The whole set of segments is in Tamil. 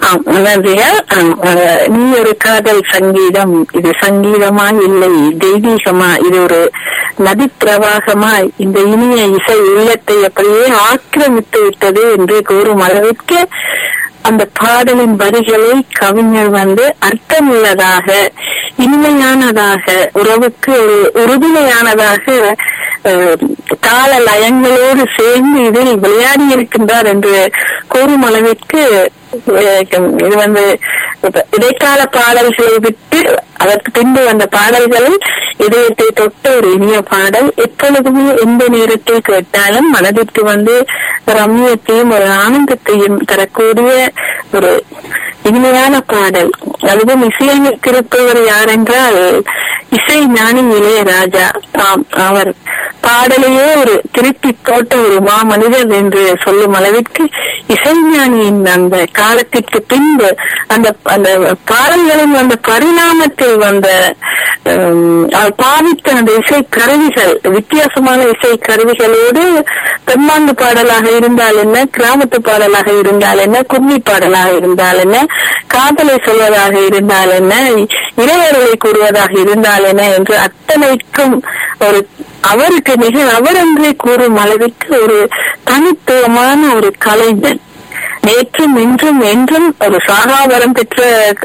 ஆம், நன்றிகள் ஆம், அஹ், நீ ஒரு காதல் சங்கீதம் இது சங்கீதமா இல்லை தெய்வீகமா இது ஒரு நதி பிரவாகமா இந்த இனிய இசை உள்ளத்தை அப்படியே ஆக்கிரமித்து விட்டது என்று கூறும் அளவிற்கு அந்த பாடலின் வரிகளை கவிஞர் வந்து அர்த்தமுள்ளதாக இனிமையானதாக உறவுக்கு ஒரு உறுதுணையானதாக அஹ், தாள லயங்களோடு சேர்ந்து இதில் விளையாடி இருக்கின்றார் என்று கூறும் அளவிற்கு அஹ், இது வந்து இப்ப இடைக்கால பாடல்களை விட்டு அதற்கு பின்பு வந்த பாடல்களில் இதயத்தை தொட்ட ஒரு இனிய பாடல் எப்பொழுதுமே எந்த நேரத்தில் கேட்டாலும் மனதிற்கு வந்து ஒரு அம்மியத்தையும் ஒரு ஆனந்தத்தையும் தரக்கூடிய ஒரு இனிமையான பாடல் அதுவும் இசையமைத்திருப்பவர் யார் என்றால் இசை ஞானி இளையராஜா ஆம் அவர் பாடலையே ஒரு திருப்பி போட்ட ஒரு மாமனிதர் என்று சொல்லும் அளவிற்கு இசைஞானியின் அந்த காலத்திற்கு பின்பு அந்த அந்த பாடல்களின் அந்த பரிணாமத்தில் வந்த ஹம், அவர் பாவித்த அந்த இசை கருவிகள் வித்தியாசமான இசை கருவிகளோடு பெம்மாண்டு பாடலாக இருந்தால் என்ன கிராமத்து பாடலாக இருந்தால் என்ன கும்மி பாடலாக இருந்தால் என்ன காதலை சொல்வதாக இருந்தால் என்ன இளையர்களை கூறுவதாக இருந்தால் என்ன என்று அத்தனைக்கும் ஒரு அவருக்கு மிக அவரென்றே கூறும் அளவிற்கு ஒரு தனித்துவமான ஒரு கலைஞன் நேற்றும் இன்றும் என்றும் ஒரு சாகாவரம் பெற்ற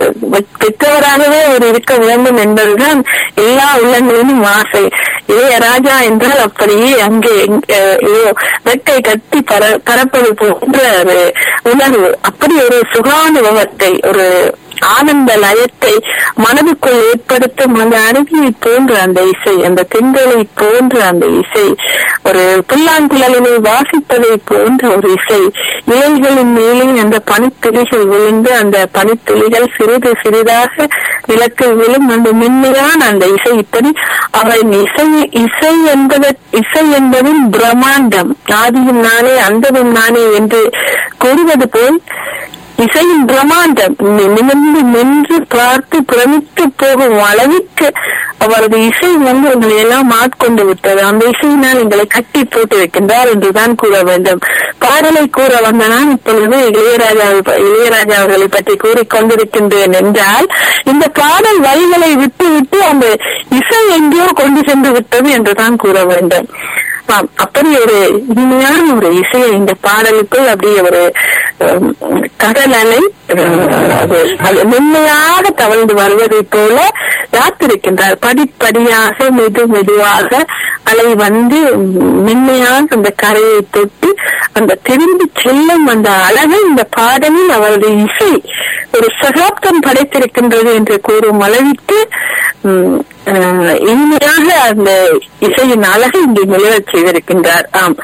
பெற்றவராகவே அவர் இருக்க வேண்டும் என்பதுதான் எல்லா உள்ளங்களிலும் ஆசை இளையராஜா என்றால் அப்படியே அங்கே அஹ், ஏதோ வெட்டை கட்டி பர பரப்பது போன்ற ஒரு உணர்வு அப்படி ஒரு சுகானுபவத்தை ஒரு ஆனந்த லயத்தை மனதுக்குள் ஏற்படுத்தும் அந்த அருவியை போன்ற அந்த இசை அந்த திங்களை போன்ற அந்த இசை ஒரு புல்லாங்குழலினை வாசிப்பதை போன்ற ஒரு இசை இலைகளின் மேலே அந்த பனித்துளிகள் விழுந்து அந்த பனித்துளிகள் சிறிது சிறிதாக நிலத்தில் விழும் அந்த மென்மையான அந்த இசை இப்படி அவன் இசை இசை என்பது இசை என்பதின் பிரம்மாண்டம் ஆதியும் நானே அந்ததும் நானே என்று கூறுவது போல் இசையின் பிரம்மாண்டம் நி- நிமிர்ந்து நின்று பார்த்து பிரமித்து போகும் அளவிற்கு அவரது இசை வந்து எங்களை எல்லாம் ஆட்கொண்டு விட்டது அந்த இசையினால் எங்களை கட்டி போட்டு வைக்கின்றார் என்றுதான் கூற வேண்டும் பாடலை கூற வந்த நான் இப்பொழுது இளையராஜா இளையராஜா அவர்களை பற்றி கூறிக்கொண்டிருக்கின்றேன் என்றால் இந்த பாடல் வரிகளை விட்டு விட்டு அந்த இசை எங்கேயோ கொண்டு சென்று விட்டது என்றுதான் கூற வேண்டும் ஆம், அப்படி ஒரு இனிமையான ஒரு இசையை இந்த பாடலுக்குள் அப்படியே ஒரு ஹம், கடல் அலை அஹ், அது அது மென்மையாக தவழ்ந்து வருவதை போல காத்திருக்கின்றார் படிப்படியாக மெது மெதுவாக அலை வந்து மென்மையாக அந்த கரையை தொட்டு அந்த திரும்பி செல்லும் அந்த அழகை இந்த பாடலில் அவரது இசை ஒரு சகாப்தம் படைத்திருக்கின்றது என்று கூறும் அளவிற்கு உம், அஹ், இனிமையாக அந்த இசையின் அழகை இங்கே நிலவச் செய்திருக்கின்றார் ஆம்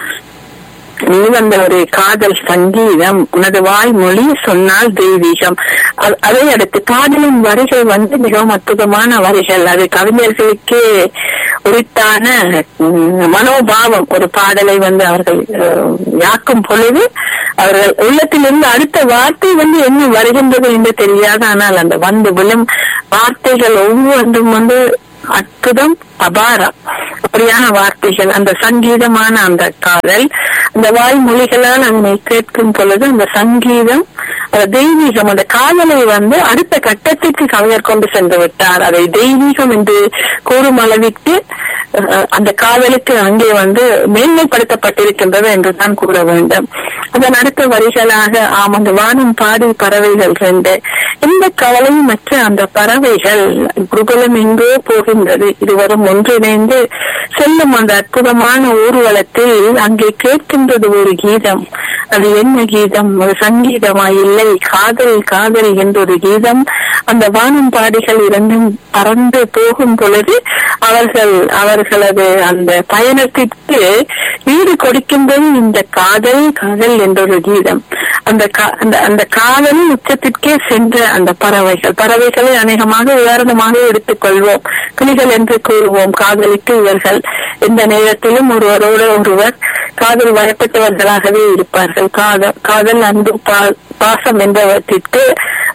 நீ வந்த ஒரு காதல் சங்கீதம் உனது வாய்மொழி சொன்னால் தெய்வீகம் அ- அதை அடுத்து காதலின் வரிகள் வந்து மிகவும் அற்புதமான வரிகள் அது கவிஞர்களுக்கே உரித்தான உம், மனோபாவம் ஒரு பாடலை வந்து அவர்கள் அஹ், யாக்கும் பொழுது அவர்கள் உள்ளத்திலிருந்து அடுத்த வார்த்தை வந்து என்ன வருகின்றது என்று தெரியாது ஆனால் அந்த வந்து விழும் வார்த்தைகள் ஒவ்வொன்றும் வந்து அற்புதம் அபாரம் அப்படியான வார்த்தைகள் அந்த சங்கீதமான அந்த காதல் அந்த வாய்மொழிகளால் அதனை கேட்கும் பொழுது அந்த சங்கீதம் அந்த தெய்வீகம் அந்த காதலை வந்து அடுத்த கட்டத்திற்கு கவிஞர் கொண்டு சென்று விட்டார் அதை தெய்வீகம் என்று கூறும் அளவிற்கு அஹ், அந்த காதலுக்கு அங்கே வந்து மேன்மைப்படுத்தப்பட்டிருக்கின்றது என்று தான் கூற வேண்டும் அதன் அடுத்த வரிகளாக ஆம் அந்த வானம் பாடி பறவைகள் ரெண்டு எந்த கவலையும் மற்ற அந்த பறவைகள் குருகுலம் எங்கோ போகின்றது இருவரும் ஒன்றிணைந்து செல்லும் அந்த அற்புதமான ஊர்வலத்தில் அங்கே கேட்கின்றது ஒரு கீதம் அது என்ன கீதம் ஒரு சங்கீதமா இல்லை காதல் காதல் என்ற ஒரு கீதம் அந்த வானம் பாடிகள் இரண்டும் பறந்து போகும் பொழுது அவர்கள் அவர்களது அந்த பயணத்திற்கு ஈடு கொடுக்கின்றது இந்த காதல் காதல் என்ற ஒரு கீதம் அந்த கா- அந்த அந்த காதலின் உச்சத்திற்கே சென்ற அந்த பறவைகள் பறவைகளை அநேகமாக உதாரணமாக எடுத்துக்கொள்வோம் கிளிகள் என்று கூறுவோம் காதலிக்கு இவர்கள் எந்த நேரத்திலும் ஒருவரோடு ஒருவர் காதல் வயப்பட்டவர்களாகவே இருப்பார்கள் காதல் காதல் அன்பு பா- பாசம் என்பவற்றிற்கு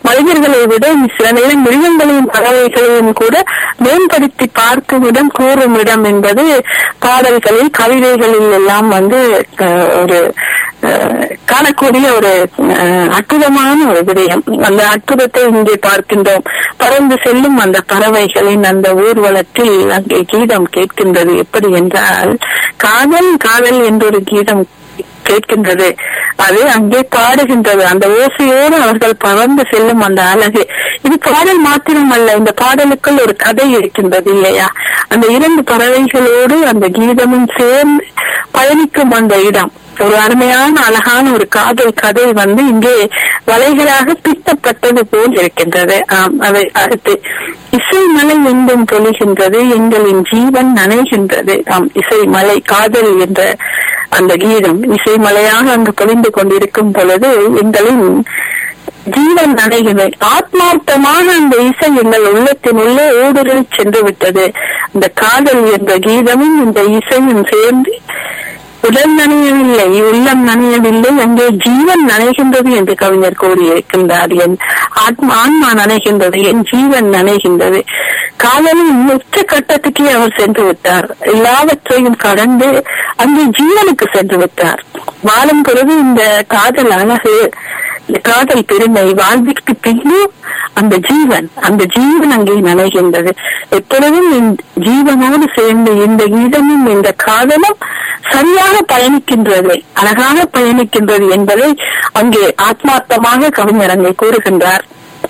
மனிதர்களை விட சில நேரம் மிருகங்களையும் பறவைகளையும் கூட மேம்படுத்தி பார்க்கும் இடம் கூறும் இடம் என்பது பாடல்களில் கவிதைகளில் எல்லாம் வந்து அஹ், ஒரு அஹ், காணக்கூடிய ஒரு அஹ், அற்புதமான ஒரு விடயம் அந்த அற்புதத்தை இங்கே பார்க்கின்றோம் பறந்து செல்லும் அந்த பறவைகளின் அந்த ஊர்வலத்தில் அங்கே கீதம் கேட்கின்றது எப்படி என்றால் காதல் காதல் என்றொரு கீதம் கேட்கின்றது அது அங்கே பாடுகின்றது அந்த ஓசையோடு அவர்கள் பறந்து செல்லும் அந்த அழகு இது பாடல் மாத்திரமல்ல இந்த பாடலுக்குள் ஒரு கதை இருக்கின்றது இல்லையா அந்த இரண்டு பறவைகளோடு அந்த கீதமும் சேர்ந்து பயணிக்கும் அந்த இடம் ஒரு அருமையான அழகான ஒரு காதல் கதை வந்து இங்கே வலைகளாக பித்தப்பட்டது போல் இருக்கின்றது ஆம் அதை அடுத்து இசை மலை எங்கும் பொழிகின்றது எங்களின் ஜீவன் நனைகின்றது ஆம் இசை மலை காதல் என்ற அந்த கீதம் இசை மலையாக அங்கு பொழிந்து கொண்டிருக்கும் பொழுது எங்களின் ஜீவன் நனைகிறது ஆத்மார்த்தமான அந்த இசை எங்கள் உள்ளத்தினுள்ளே ஊடுருவி சென்று விட்டது அந்த காதல் என்ற கீதமும் இந்த இசையும் சேர்ந்து உடல் நனையவில்லை உள்ளம் நனையவில்லை அங்கே ஜீவன் நனைகின்றது என்று கவிஞர் கூறியிருக்கின்றார் என் ஆத்மா ஆன்மா நனைகின்றது என் ஜீவன் நனைகின்றது காதலின் உச்ச கட்டத்துக்கே அவர் சென்று விட்டார் எல்லாவற்றையும் கடந்து அங்கே ஜீவனுக்கு சென்று விட்டார் வாழும் பொழுது இந்த காதல் அழகு இந்த காதல் பெருமை வாழ்விற்கு பின்னும் அந்த ஜீவன் அந்த ஜீவன் அங்கே நனைகின்றது எப்பொழுதும் இந்த ஜீவனோடு சேர்ந்து இந்த கீதமும் இந்த காதலும் சரியாக பயணிக்கின்றது அழகாக பயணிக்கின்றது என்பதை அங்கே ஆத்மார்த்தமாக கவிஞர் அங்கே கூறுகின்றார்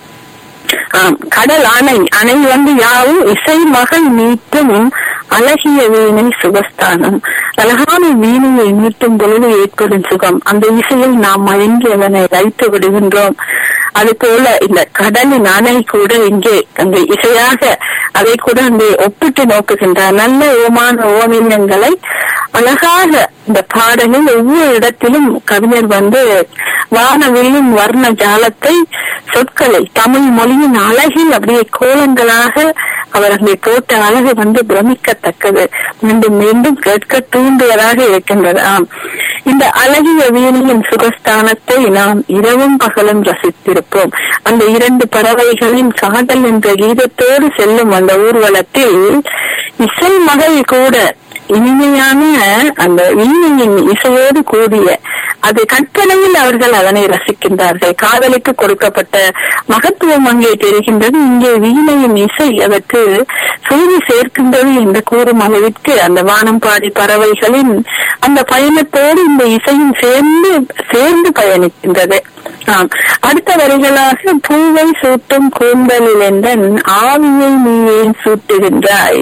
ஆம் கடல் அணை அணை வந்து யாவும் இசை மகள் மீட்டும் அழகிய வீணை சுகஸ்தானம் அழகான வீணையை மீட்டும் பொழுது ஏற்படும் சுகம் அந்த இசையில் நாம் மயங்கி அதனை வைத்து விடுகின்றோம் அது போல இந்த கடலின் அணை கூட இங்கே அந்த இசையாக அதை கூட அங்கே ஒப்பிட்டு நோக்குகின்றார் நல்ல ஓமான ஓவியங்களை அழகாக இந்த பாடலில் ஒவ்வொரு இடத்திலும் கவிஞர் வந்து வானவில்லின் வர்ண ஜாலத்தை சொற்களை தமிழ் மொழியின் அழகில் அப்படியே கோலங்களாக அவர் அங்கே போட்ட அழகு வந்து பிரமிக்கத்தக்கது மீண்டும் மீண்டும் கேட்க தூண்டுவதாக இருக்கின்றது ஆம் இந்த அழகிய வீணையின் சுகஸ்தானத்தை நாம் இரவும் பகலும் ரசித்திருப்போம் அந்த இரண்டு பறவைகளின் காதல் என்ற கீதத்தோடு செல்லும் அந்த ஊர்வலத்தில் இசை மகள் கூட இனிமையான அந்த வீணையின் இசையோடு கூடிய அது கற்பனையில் அவர்கள் அதனை ரசிக்கின்றார்கள் காதலுக்கு கொடுக்கப்பட்ட மகத்துவம் அங்கே தெரிகின்றது இங்கே வீணையின் இசை அதற்கு செய்தி சேர்க்கின்றது என்று கூறும் அளவிற்கு அந்த வானம்பாடி பறவைகளின் அந்த பயணத்தோடு இந்த இசையும் சேர்ந்து சேர்ந்து பயணிக்கின்றது ஆம் அடுத்த வரிகளாக பூவை சூட்டும் கூந்தலில் என்றன் ஆவியை நீ ஏன் சூட்டுகின்றாய்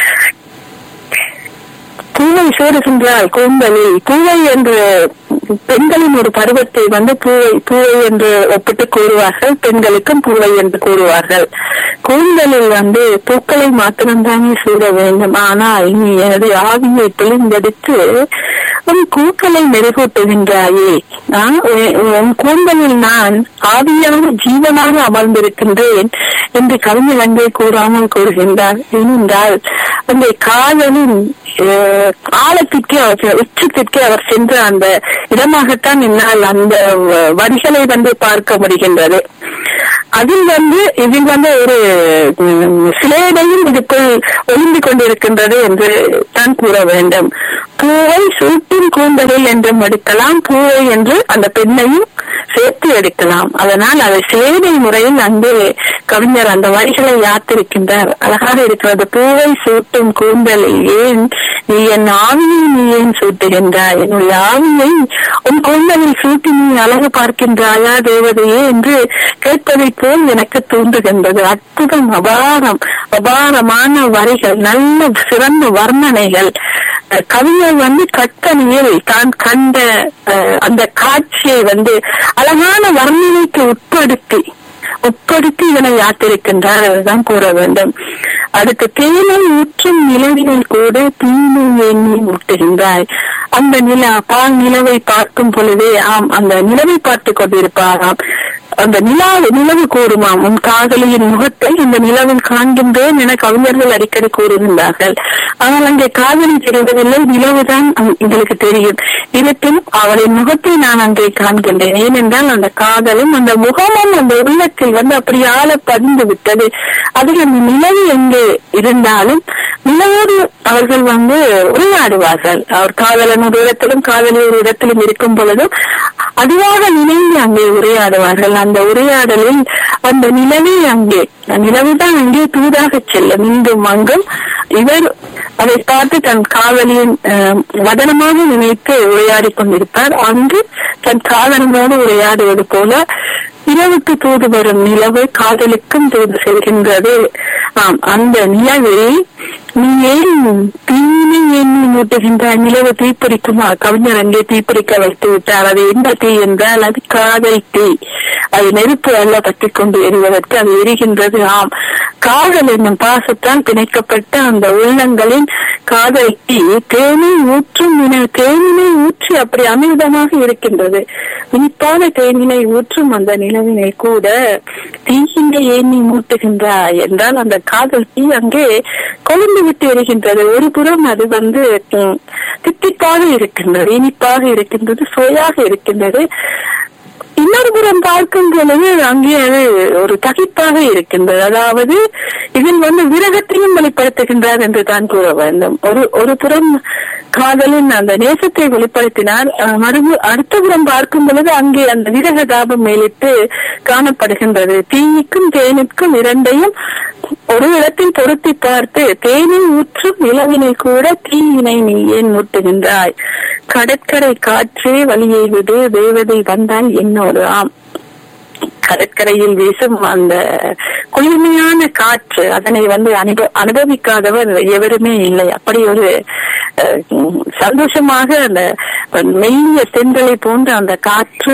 பூவை சூடுகின்றாள் கூந்தலில் பூவை என்று பெண்களின் ஒரு பருவத்தை வந்து பூவை பூவை என்று ஒப்பிட்டு கூறுவார்கள் பெண்களுக்கும் பூவை என்று கூறுவார்கள் கூந்தலில் வந்து பூக்களை மாத்திரம்தானே சூட வேண்டும் ஆனால் நீ எனது ஆவியை பிழிந்தெடுத்து உன் கூக்களை மெருகூட்டுகின்றாயே நான் உன் உன் கூந்தலில் நான் ஆவியாக ஜீவனாக அமர்ந்திருக்கின்றேன் என்று கவிஞர் அங்கே கூறாமல் கூறுகின்றார் ஏனென்றால் அந்த காதலின் அஹ், ஆழத்திற்கே அவர் உச்சத்திற்கே அவர் சென்ற அந்த இடமாகத்தான் என்னால் அந்த வ- வரிகளை வந்து பார்க்க முடிகின்றது அதில் வந்து இதில் வந்து ஒரு உம், சிலேடையும் இதுக்குள் ஒளிந்து கொண்டிருக்கின்றது என்று தான் கூற வேண்டும் பூவை சூட்டின் கூந்தலில் என்றும் எடுக்கலாம் பூவை என்று அந்த பெண்ணையும் சேர்த்து எடுக்கலாம் அதனால் அதை சேவை முறையில் அங்கே கவிஞர் அந்த வரிகளை யாத்திருக்கின்றார் அழகாக இருக்கிறது பூவை சூட்டும் கூந்தலில் ஏன் நீ என் ஆவியை நீ ஏன் சூட்டுகின்றாய் என்னுடைய ஆவியை உன் கூந்தலில் சூட்டி நீ அழகு பார்க்கின்றாயா தேவதையே என்று கேட்பதைப் போல் எனக்கு தூண்டுகின்றது அற்புதம் அபாரம் அபாரமான வரிகள் நல்ல சிறந்த வர்ணனைகள் அஹ் கவிஞர் வந்து கட்டணியில் தான் கண்ட அஹ், அந்த காட்சியை வந்து அழகான வர்ணனைக்கு உட்படுத்தி உட்படுத்தி இதனை யாத்திருக்கின்றார் அதுதான் கூற வேண்டும் அடுத்து தேனை ஊற்றும் நிலவினை கூட தீமை எண்ணி முட்டுகின்றாய் அந்த நிலா பால் நிலவை பார்க்கும் பொழுதே ஆம் அந்த நிலவை பார்த்து கொண்டிருப்பாராம் அந்த நிலாவு நிலவு கூறுமாம் உன் காதலியின் முகத்தை இந்த நிலவில் காண்கின்றேன் என கவிஞர்கள் அடிக்கடி கூறுகின்றார்கள் ஆனால் அங்கே காதலி தெரியவில்லை நிலவுதான் அங்- எங்களுக்கு தெரியும் இருப்பினும் அவளின் முகத்தை நான் அங்கே காண்கின்றேன் ஏனென்றால் அந்த காதலும் அந்த முகமும் அந்த உள்ளத்தில் வந்து அப்படி ஆழ பதிந்து விட்டது அதில் அந்த நிலவு எங்கே இருந்தாலும் நிலவோடு அவர்கள் வந்து உரையாடுவார்கள் அவர் காதலன் ஒரு இடத்திலும் காதலி ஒரு இடத்திலும் இருக்கும் பொழுதும் அதுவாக நினைந்து அங்கே உரையாடுவார்கள் அந்த உரையாடலில் அந்த நிலவே அங்கே நிலவுதான் அங்கே தூதாக செல்லும் இங்கும் அங்கும் இவர் அதை பார்த்து தன் காதலியின் அஹ், வதனமாக நினைத்து உரையாடி கொண்டிருப்பார் அங்கு தன் காதலனோடு உரையாடுவது போல இரவுக்கு தூது வரும் நிலவு காதலுக்கும் தூது செல்கின்றது ஆம் அந்த நிலவில் நீ ஏன் தீனை எண்ணி மூட்டுகின்றாய் நிலவு தீப்பிடிக்குமா கவிஞர் அங்கே தீப்பிடிக்க வைத்து விட்டார் அது எந்த தீ என்றால் அது காதல் தீ அது நெருப்பு அல்ல பற்றிக் கொண்டு எரிவதற்கு அது எரிகின்றது ஆம் காதல் என்னும் பாசத்தால் பிணைக்கப்பட்ட அந்த உள்ளங்களின் காதல் தீ தேனை ஊற்றும் இன- தேனினை ஊற்றி அப்படி அமிர்தமாக இருக்கின்றது இனிப்பான தேனினை ஊற்றும் அந்த நிலவினை கூட தீயினை ஏனி மூட்டுகின்றாய் என்றால் அந்த காதல் தீ அங்கே கொழுந்து விட்டு எரிகின்றது ஒரு புறம் அது வந்து ம், தித்திப்பாக இருக்கின்றது இனிப்பாக இருக்கின்றது சுவையாக இருக்கின்றது இன்னொரு புறம் பார்க்கும் பொழுது அங்கே அது ஒரு தகிப்பாக இருக்கின்றது அதாவது இதில் வந்து விரகத்தையும் வெளிப்படுத்துகின்றார் என்று தான் கூற வேண்டும் ஒரு ஒரு புறம் காதலின் அந்த நேசத்தை வெளிப்படுத்தினார் அஹ், மறுபு அடுத்த புறம் பார்க்கும் பொழுது அங்கே அந்த விரக தாபம் மேலிட்டு காணப்படுகின்றது தீயிக்கும் தேனுக்கும் இரண்டையும் ஒரு இடத்தில் பொருத்தி பார்த்து தேனை ஊற்றும் நிலவினை கூட தீயினை நீ ஏன் மூட்டுகின்றாய் கடற்கரை காற்றே வழியை விடு தேவதை வந்தால் என்னோடு ஆம் கடற்கரையில் வீசும் அந்த குளிர்மையான காற்று அதனை வந்து அனுப அனுபவிக்காதவர் எவருமே இல்லை அப்படி ஒரு அஹ், உம், சந்தோஷமாக அந்த மெல்லிய தென்றலை போன்ற அந்த காற்று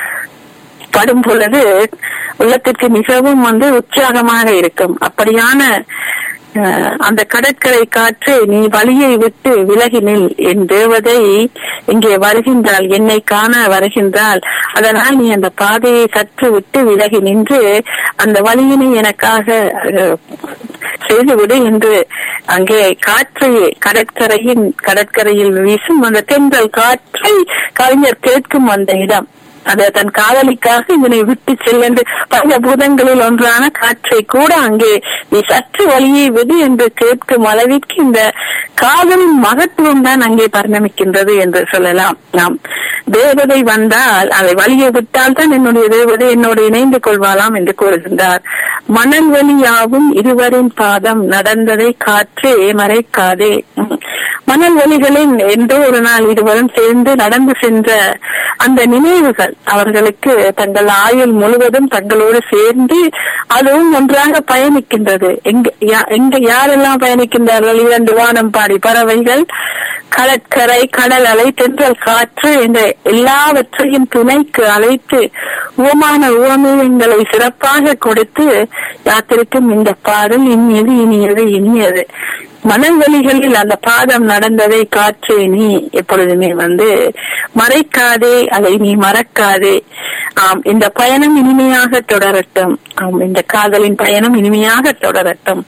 படும் பொழுது உள்ளத்திற்கு மிகவும் வந்து உற்சாகமாக இருக்கும் அப்படியான அஹ், அந்த கடற்கரை காற்று நீ வழியை விட்டு விலகி நில் என் தேவதை இங்கே வருகின்றாள் என்னை காண வருகின்றாள் அதனால் நீ அந்த பாதையை சற்று விட்டு விலகி நின்று அந்த வழியினை எனக்காக அஹ், செய்துவிடு என்று அங்கே காற்றை கடற்கரையின் கடற்கரையில் வீசும் அந்த தென்றல் காற்றை கவிஞர் கேட்கும் அந்த இடம் அது தன் காதலிக்காக இதனை விட்டு செல்லென்று பல பூதங்களில் ஒன்றான காற்றை கூட அங்கே நீ சற்று வழியை விடு என்று கேட்கும் அளவிற்கு இந்த காதலின் மகத்துவம் தான் அங்கே பரிணமிக்கின்றது என்று சொல்லலாம் நாம் தேவதை வந்தால் அதை வழியை விட்டால் தான் என்னுடைய தேவதை என்னோடு இணைந்து கொள்வாளாம் என்று கூறுகின்றார் மணல் வெளியாகும் இருவரின் பாதம் நடந்ததை காற்றே மறைக்காதே உம். மணல் வெளிகளில் என்றோ ஒரு நாள் இருவரும் சேர்ந்து நடந்து சென்ற அந்த நினைவுகள் அவர்களுக்கு தங்கள் ஆயுள் முழுவதும் தங்களோடு சேர்ந்து அதுவும் ஒன்றாக பயணிக்கின்றது எங்க யா- எங்க யாரெல்லாம் பயணிக்கின்றார்கள் இரண்டு வானம் பாடி பறவைகள் கடற்கரை கடல் அலை தென்றல் காற்று என்ற எல்லாவற்றையும் துணைக்கு அழைத்து உவமான உவமேயங்களை சிறப்பாக கொடுத்து யாத்திரைக்கும் இந்த பாடல் இனியது இனியது இனியது மணல்வெளிகளில் அந்த பாதம் நடந்ததை காற்று நீ எப்பொழுதுமே வந்து மறைக்காதே அதை நீ மறக்காதே ஆம் இந்த பயணம் இனிமையாக தொடரட்டும் ஆம் இந்த காதலின் பயணம் இனிமையாக தொடரட்டும்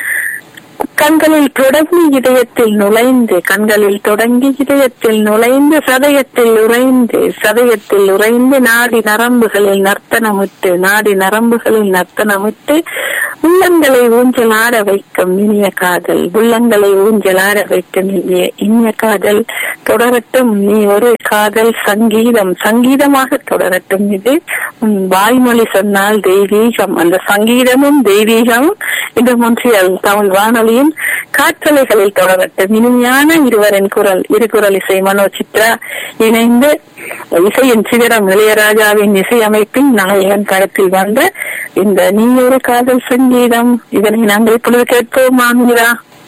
கண்களில் தொடங்கி இதயத்தில் நுழைந்து கண்களில் தொடங்கி இதயத்தில் நுழைந்து சதயத்தில் உறைந்து சதயத்தில் உறைந்து நாடி நரம்புகளில் நர்த்தனமிட்டு நாடி நரம்புகளில் நர்த்தனமிட்டு உள்ளங்களை ஊஞ்சலாட வைக்கும் இனிய காதல் உள்ளங்களை ஊஞ்சலாட வைக்கும் இனிய இனிய காதல் தொடரட்டும் நீ ஒரு காதல் சங்கீதம் சங்கீதமாக தொடரட்டும் இது உன் வாய்மொழி சொன்னால் தெய்வீகம் அந்த சங்கீதமும் தெய்வீகமும் இந்த மொன்றியல் தமிழ் வானொலியின் காற்றலைகளில் தொடரட்டும் இனிமையான இருவரின் குரல் இரு குரல் இசை மனோ சித்ரா இணைந்து இசையின் சிகரம் இளையராஜாவின் இசையமைப்பின் நாயகன் களத்தில் வந்த இந்த நீ ஒரு காதல் சங்கீதம் இதனை நாங்கள் இப்பொழுது கேட்போம் ஆமிரா